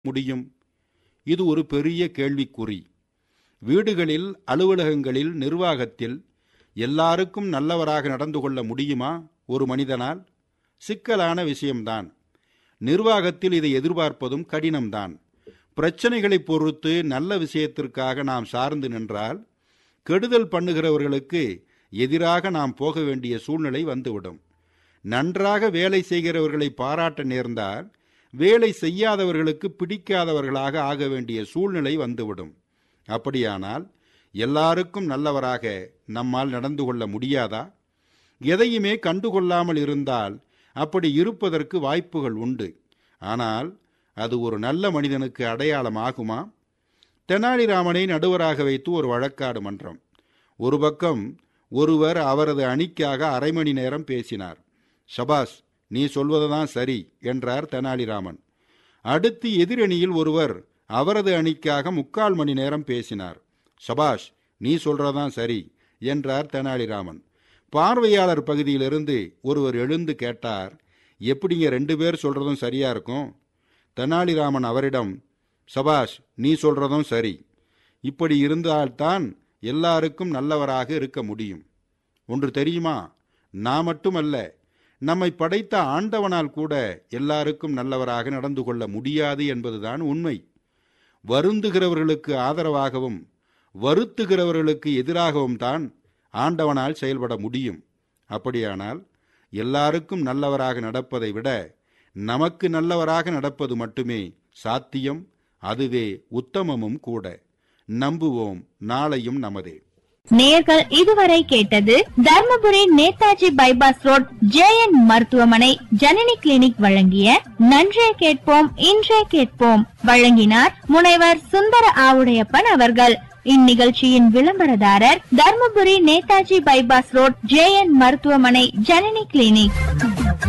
முடியும் இது ஒரு பெரிய கேள்விக்குறி வீடுகளில் அலுவலகங்களில் நிர்வாகத்தில் எல்லாருக்கும் நல்லவராக நடந்து கொள்ள முடியுமா ஒரு மனிதனால் சிக்கலான விஷயம்தான் நிர்வாகத்தில் இதை எதிர்பார்ப்பதும் கடினம்தான் பிரச்சனைகளை பொறுத்து நல்ல விஷயத்திற்காக நாம் சார்ந்து நின்றால் கெடுதல் பண்ணுகிறவர்களுக்கு எதிராக நாம் போக வேண்டிய சூழ்நிலை வந்துவிடும் நன்றாக வேலை செய்கிறவர்களை பாராட்ட நேர்ந்தால் வேலை செய்யாதவர்களுக்கு பிடிக்காதவர்களாக ஆக வேண்டிய சூழ்நிலை வந்துவிடும் அப்படியானால் எல்லாருக்கும் நல்லவராக நம்மால் நடந்து கொள்ள முடியாதா எதையுமே கண்டுகொள்ளாமல் இருந்தால் அப்படி இருப்பதற்கு வாய்ப்புகள் உண்டு ஆனால் அது ஒரு நல்ல மனிதனுக்கு அடையாளம் ஆகுமா தெனாலிராமனை நடுவராக வைத்து ஒரு வழக்காடு மன்றம் ஒரு பக்கம் ஒருவர் அவரது அணிக்காக அரை மணி நேரம் பேசினார் ஷபாஸ் நீ சொல்வதுதான் சரி என்றார் தெனாலிராமன் அடுத்து எதிரணியில் ஒருவர் அவரது அணிக்காக முக்கால் மணி நேரம் பேசினார் சபாஷ் நீ சொல்றதான் சரி என்றார் தெனாலிராமன் பார்வையாளர் பகுதியிலிருந்து ஒருவர் எழுந்து கேட்டார் எப்படிங்க ரெண்டு பேர் சொல்றதும் சரியா இருக்கும் தெனாலிராமன் அவரிடம் சபாஷ் நீ சொல்றதும் சரி இப்படி இருந்தால்தான் எல்லாருக்கும் நல்லவராக இருக்க முடியும் ஒன்று தெரியுமா நான் மட்டுமல்ல நம்மை படைத்த ஆண்டவனால் கூட எல்லாருக்கும் நல்லவராக நடந்து கொள்ள முடியாது என்பதுதான் உண்மை வருந்துகிறவர்களுக்கு ஆதரவாகவும் வருத்துகிறவர்களுக்கு எதிராகவும் தான் ஆண்டவனால் செயல்பட முடியும் அப்படியானால் எல்லாருக்கும் நல்லவராக நடப்பதை விட நமக்கு நல்லவராக நடப்பது மட்டுமே சாத்தியம் அதுவே உத்தமமும் கூட நம்புவோம் நாளையும் நமதே நேர்கள் இதுவரை கேட்டது Dharmapuri Netaji bypass road JN மருத்துவமனை ஜனனி கிளினிக் வழங்கிய நன்றே கேட்போம் இன்றே கேட்போம் வழங்கினார் முனைவர் சுந்தர ஆவுடையப்பன் அவர்கள் இந்நிகழ்ச்சியின் விளம்பரதாரர் Dharmapuri Netaji bypass road JN மருத்துவமனை ஜனனி கிளினிக்